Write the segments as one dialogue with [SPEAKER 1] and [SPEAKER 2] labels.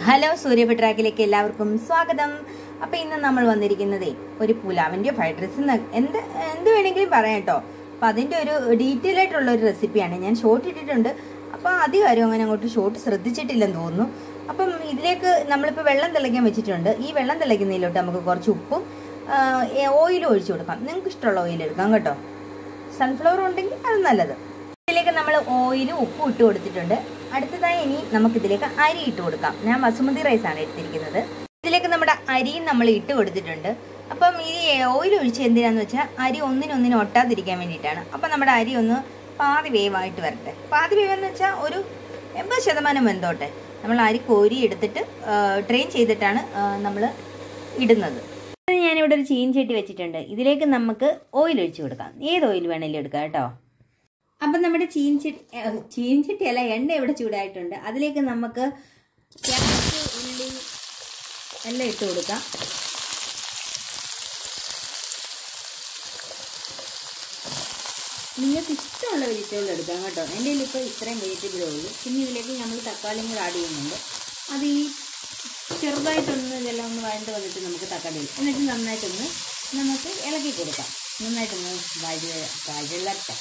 [SPEAKER 1] hello സൂര്യപെട്രാക്കിലേക്ക് എല്ലാവർക്കും സ്വാഗതം അപ്പൊ ഇന്ന് നമ്മൾ വന്നിരിക്കുന്നതേ ഒരു പുലാവിന്റെ ഫ്രൈഡ് റൈസ് എന്ത് എന്ത് വേണമെങ്കിലും പറയാം കേട്ടോ അപ്പൊ അതിന്റെ ഒരു ഡീറ്റെയിൽ ആയിട്ടുള്ള ഒരു റെസിപ്പിയാണ് ഞാൻ ഷോർട്ട് ഇട്ടിട്ടുണ്ട് അപ്പൊ അധികം ആരും അങ്ങനെ അങ്ങോട്ട് ഷോർട്ട് ശ്രദ്ധിച്ചിട്ടില്ലെന്ന് തോന്നുന്നു അപ്പം ഇതിലേക്ക് നമ്മളിപ്പോൾ വെള്ളം തിളയ്ക്കാൻ വെച്ചിട്ടുണ്ട് ഈ വെള്ളം തിളയ്ക്കുന്നതിലോട്ട് നമുക്ക് കുറച്ച് ഉപ്പും ഓയിലും ഒഴിച്ചു കൊടുക്കാം നിങ്ങൾക്ക് ഇഷ്ടമുള്ള ഓയിൽ എടുക്കാം കേട്ടോ സൺഫ്ലവർ ഉണ്ടെങ്കിൽ അത് നല്ലത് ഇതിലേക്ക് നമ്മൾ ഓയിലും ഉപ്പും ഇട്ട് കൊടുത്തിട്ടുണ്ട് അടുത്തതായി ഇനി നമുക്ക് ഇതിലേക്ക് അരി ഇട്ട് കൊടുക്കാം ഞാൻ ബസുമതി റൈസ് ആണ് എടുത്തിരിക്കുന്നത് ഇതിലേക്ക് നമ്മുടെ അരിയും നമ്മൾ ഇട്ട് കൊടുത്തിട്ടുണ്ട് അപ്പം ഈ ഓയിൽ ഒഴിച്ച് എന്തിനാന്ന് വെച്ചാൽ അരി ഒന്നിനൊന്നിനും ഒട്ടാതിരിക്കാൻ വേണ്ടിയിട്ടാണ് അപ്പം നമ്മുടെ അരി ഒന്ന് പാതി വേവായിട്ട് വരട്ടെ പാതി വേവെന്ന് വെച്ചാൽ ഒരു എൺപത് ശതമാനം വെന്തോട്ടെ നമ്മൾ അരി കോരി എടുത്തിട്ട് ട്രെയിൻ ചെയ്തിട്ടാണ് നമ്മൾ ഇടുന്നത് ഞാനിവിടെ ഒരു ചീൻചട്ടി വെച്ചിട്ടുണ്ട് ഇതിലേക്ക് നമുക്ക് ഓയിൽ ഒഴിച്ചു കൊടുക്കാം ഏത് ഓയിൽ വേണേലും എടുക്കാം കേട്ടോ അപ്പം നമ്മുടെ ചീൻചട്ടി ചീൻചട്ടി അല്ല എണ്ണ ഇവിടെ ചൂടായിട്ടുണ്ട് അതിലേക്ക് നമുക്ക് ക്യാരറ്റ് ഉള്ളി എല്ലാം ഇട്ട് കൊടുക്കാം നിങ്ങൾക്ക് ഇഷ്ടമുള്ള വെജിറ്റബിൾ എടുക്കാം കേട്ടോ എൻ്റെ കയ്യിൽ ഇപ്പോൾ ഇത്രയും വെജിറ്റബിളേ ഉള്ളൂ പിന്നെ ഇതിലേക്ക് നമ്മൾ തക്കാളിയും കൂടെ ആഡ് ചെയ്യുന്നുണ്ട് അത് ഈ ചെറുതായിട്ടൊന്ന് ഇതെല്ലാം ഒന്ന് വഴണ്ട് വന്നിട്ട് നമുക്ക് തക്കാളി ഇടും എന്നിട്ട് നന്നായിട്ടൊന്ന് നമുക്ക് ഇളക്കി കൊടുക്കാം നന്നായിട്ടൊന്ന് വഴ വഴലട്ടെ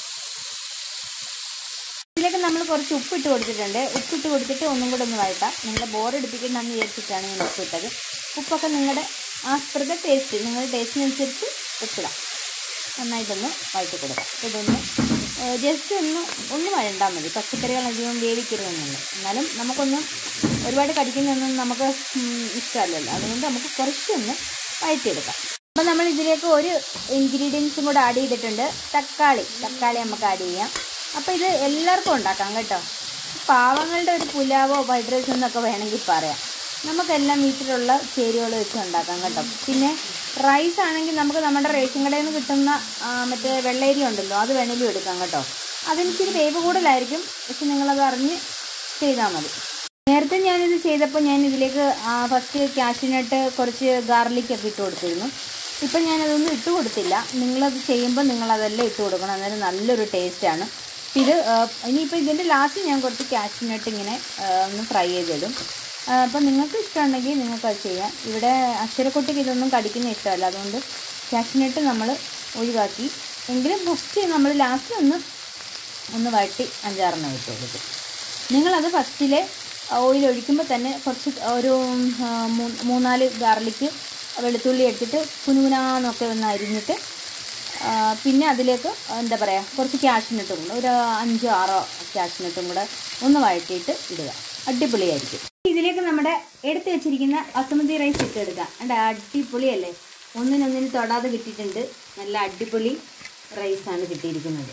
[SPEAKER 1] ഇതിലേക്ക് നമ്മൾ കുറച്ച് ഉപ്പിട്ട് കൊടുത്തിട്ടുണ്ട് ഉപ്പിട്ട് കൊടുത്തിട്ട് ഒന്നും കൂടെ ഒന്ന് വഴട്ടാം നിങ്ങളുടെ ബോറടിപ്പിക്കണ്ടെന്ന് വിചാരിച്ചിട്ടാണ് ഞാൻ ഉപ്പിട്ടത് ഉപ്പൊക്കെ നിങ്ങളുടെ ആസ്പൃത ടേസ്റ്റ് നിങ്ങളുടെ ടേസ്റ്റിനനുസരിച്ച് ഉപ്പിടാം നന്നായിട്ടൊന്ന് വഴറ്റി കൊടുക്കാം ഇതൊന്ന് ജസ്റ്റ് ഒന്ന് ഒന്ന് വഴണ്ടാൽ മതി പച്ചക്കറികൾ അധികം വേവിക്കരുതെന്നുണ്ട് എന്നാലും നമുക്കൊന്ന് ഒരുപാട് കടിക്കുന്നൊന്നും നമുക്ക് ഇഷ്ടമല്ലല്ലോ അതുകൊണ്ട് നമുക്ക് കുറച്ചൊന്ന് വഴറ്റിയെടുക്കാം അപ്പം നമ്മൾ ഇതിലേക്ക് ഒരു ഇൻഗ്രീഡിയൻസും കൂടെ ആഡ് ചെയ്തിട്ടുണ്ട് തക്കാളി തക്കാളി നമുക്ക് ആഡ് ചെയ്യാം അപ്പോൾ ഇത് എല്ലാവർക്കും ഉണ്ടാക്കാം കേട്ടോ പാവങ്ങളുടെ ഒരു പുലാവോ ഫ്രൈഡ് റൈസ് എന്നൊക്കെ വേണമെങ്കിൽ പറയാം നമുക്കെല്ലാം വീട്ടിലുള്ള ചേരുവകൾ വെച്ച് ഉണ്ടാക്കാം കേട്ടോ പിന്നെ റൈസ് ആണെങ്കിൽ നമുക്ക് നമ്മുടെ റേഷൻ കടയിൽ നിന്ന് കിട്ടുന്ന മറ്റേ വെള്ളേരി ഉണ്ടല്ലോ അത് വേണമെങ്കിലും എടുക്കാം കേട്ടോ അതിനിച്ചിരി വേവ് കൂടുതലായിരിക്കും പക്ഷെ നിങ്ങളത് അറിഞ്ഞ് ചെയ്താൽ മതി നേരത്തെ ഞാനിത് ചെയ്തപ്പോൾ ഞാൻ ഇതിലേക്ക് ഫസ്റ്റ് കാഷ്യൂനട്ട് കുറച്ച് ഗാർലിക്കൊക്കെ ഇട്ട് കൊടുത്തിരുന്നു ഇപ്പം ഞാനതൊന്നും ഇട്ട് കൊടുത്തില്ല നിങ്ങളത് ചെയ്യുമ്പോൾ നിങ്ങളതെല്ലാം ഇട്ട് കൊടുക്കണം അന്നേരം നല്ലൊരു ടേസ്റ്റാണ് ഇത് ഇനിയിപ്പോൾ ഇതിൻ്റെ ലാസ്റ്റ് ഞാൻ കുറച്ച് കാഷ്യൂനട്ട് ഇങ്ങനെ ഒന്ന് ഫ്രൈ ചെയ്തിടും അപ്പോൾ നിങ്ങൾക്ക് ഇഷ്ടമുണ്ടെങ്കിൽ നിങ്ങൾക്ക് അത് ചെയ്യാം ഇവിടെ അക്ഷരക്കുട്ടിക്ക് ഇതൊന്നും കടിക്കുന്ന ഇഷ്ടമല്ല അതുകൊണ്ട് കാഷ്യൂനട്ട് നമ്മൾ ഒഴിവാക്കി എങ്കിലും ഫസ്റ്റ് നമ്മൾ ലാസ്റ്റ് ഒന്ന് ഒന്ന് വഴട്ടി അഞ്ചാറെണ്ണം ഇട്ട് കൊടുക്കും നിങ്ങളത് ഫസ്റ്റിലെ ഓയിൽ ഒഴിക്കുമ്പോൾ തന്നെ കുറച്ച് ഒരു മൂന്നാല് ഗാർലിക്ക് വെളുത്തുള്ളി എടുത്തിട്ട് കുനുകുനാന്നൊക്കെ ഒന്ന് അരിഞ്ഞിട്ട് പിന്നെ അതിലേക്ക് എന്താ പറയുക കുറച്ച് ക്യാഷിനിട്ടും കൂടെ ഒരു അഞ്ചോ ആറോ ക്യാഷിനിട്ടും കൂടെ ഒന്ന് വഴറ്റിയിട്ട് ഇടുക അടിപൊളിയായിരിക്കും ഇതിലേക്ക് നമ്മുടെ എടുത്തു വെച്ചിരിക്കുന്ന ബസുമതി റൈസ് ഇട്ട് എടുക്കുക എൻ്റെ അടിപൊളിയല്ലേ ഒന്നിനൊന്നിന് തൊടാതെ കിട്ടിയിട്ടുണ്ട് നല്ല അടിപൊളി റൈസാണ് കിട്ടിയിരിക്കുന്നത്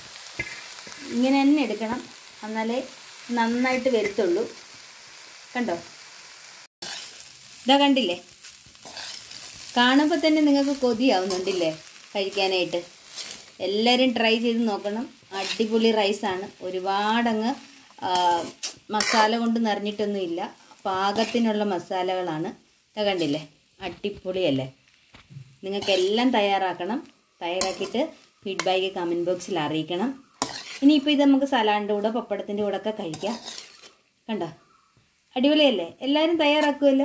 [SPEAKER 1] ഇങ്ങനെ തന്നെ എടുക്കണം എന്നാലേ നന്നായിട്ട് വരുത്തുള്ളൂ കണ്ടോ ഇതാ കണ്ടില്ലേ കാണുമ്പോൾ തന്നെ നിങ്ങൾക്ക് കൊതിയാവുന്നുണ്ടല്ലേ കഴിക്കാനായിട്ട് എല്ലാവരും ട്രൈ ചെയ്ത് നോക്കണം അടിപൊളി റൈസാണ് ഒരുപാടങ്ങ് മസാല കൊണ്ട് നിറഞ്ഞിട്ടൊന്നുമില്ല പാകത്തിനുള്ള മസാലകളാണ് ഇത് കണ്ടില്ലേ അടിപൊളിയല്ലേ നിങ്ങൾക്കെല്ലാം തയ്യാറാക്കണം തയ്യാറാക്കിയിട്ട് ഫീഡ്ബാക്ക് കമൻറ്റ് ബോക്സിൽ അറിയിക്കണം ഇനിയിപ്പോൾ ഇത് നമുക്ക് സലാഡിൻ്റെ കൂടെ പപ്പടത്തിൻ്റെ കൂടെ ഒക്കെ കഴിക്കാം കണ്ടോ അടിപൊളിയല്ലേ എല്ലാവരും തയ്യാറാക്കുമല്ലോ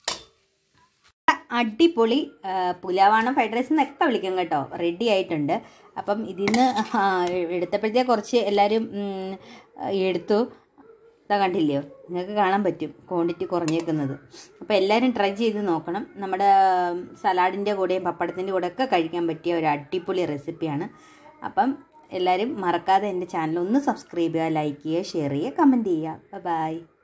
[SPEAKER 1] അടിപൊളി പുലാവാണ് ഫ്രൈഡ് റൈസ് എന്നൊക്കെ വിളിക്കും കേട്ടോ റെഡി ആയിട്ടുണ്ട് അപ്പം ഇതിന്ന് എടുത്തപ്പോഴത്തേ കുറച്ച് എല്ലാവരും എടുത്തു ഇതാ കണ്ടില്ലയോ നിങ്ങൾക്ക് കാണാൻ പറ്റും ക്വാണ്ടിറ്റി കുറഞ്ഞേക്കുന്നത് അപ്പോൾ എല്ലാവരും ട്രൈ ചെയ്ത് നോക്കണം നമ്മുടെ സലാഡിൻ്റെ കൂടെയും പപ്പടത്തിൻ്റെ കൂടെ ഒക്കെ കഴിക്കാൻ പറ്റിയ ഒരു അടിപൊളി റെസിപ്പിയാണ് അപ്പം എല്ലാവരും മറക്കാതെ എൻ്റെ ചാനൽ ഒന്ന് സബ്സ്ക്രൈബ് ചെയ്യുക ലൈക്ക് ചെയ്യുക ഷെയർ ചെയ്യുക കമൻറ്റ് ചെയ്യുക ബൈ